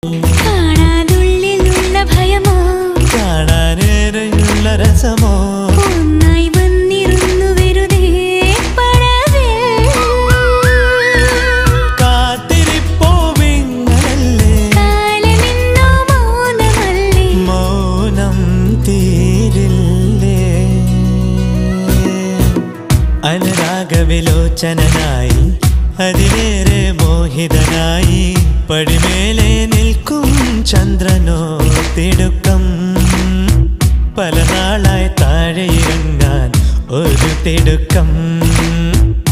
കാണാനുള്ളിലുള്ള ഭയമോ കാണാനേറെയുള്ള രസമോ ഒന്നായി വന്നിരുന്നു വെറുതെ പടവിൽ കാത്തിരിപ്പോ വിങ്ങലല്ലേ കാലമിന്നോ മൗനമല്ലേ മൗനം തീരില്ലേ അനുരാഗവിലോചനായി അതിലേറെ മോഹിതനായി പടിമേലെ നിൽക്കും ചന്ദ്രനോ തിടുക്കം പല നാളായി താഴെ ഇറങ്ങാൻ ഒരു തിടുക്കം